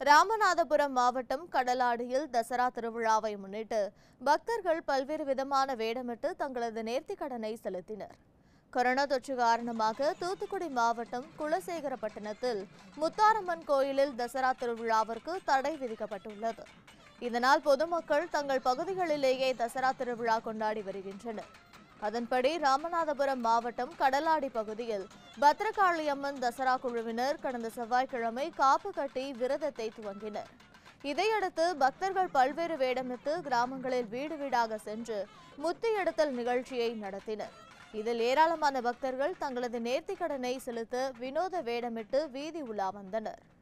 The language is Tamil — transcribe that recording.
ராமநாதபுரம் மாவட்டம் கடலாடியில் தசரா திருவிழாவை முன்னிட்டு பக்தர்கள் பல்வேறு விதமான வேடமிட்டு தங்களது நேர்த்திக்கடனை செலுத்தினர் கொரோனா தொற்று காரணமாக தூத்துக்குடி மாவட்டம் குலசேகரப்பட்டினத்தில் முத்தாரம்மன் கோயிலில் தசரா திருவிழாவிற்கு தடை விதிக்கப்பட்டுள்ளது இதனால் பொதுமக்கள் தங்கள் பகுதிகளிலேயே தசரா திருவிழா கொண்டாடி வருகின்றனர் அதன்படி ராமநாதபுரம் மாவட்டம் கடலாடி பகுதியில் பத்ரகாளியம்மன் தசரா குழுவினர் கடந்த செவ்வாய்க்கிழமை காப்பு கட்டி விரதத்தை துவங்கினர் இதையடுத்து பக்தர்கள் பல்வேறு வேடமிட்டு கிராமங்களில் வீடு வீடாக சென்று முத்தி எடுத்தல் நிகழ்ச்சியை நடத்தினர் இதில் ஏராளமான பக்தர்கள் தங்களது நேர்த்திக்கடனை செலுத்த வினோத வேடமிட்டு வீதி உலா வந்தனர்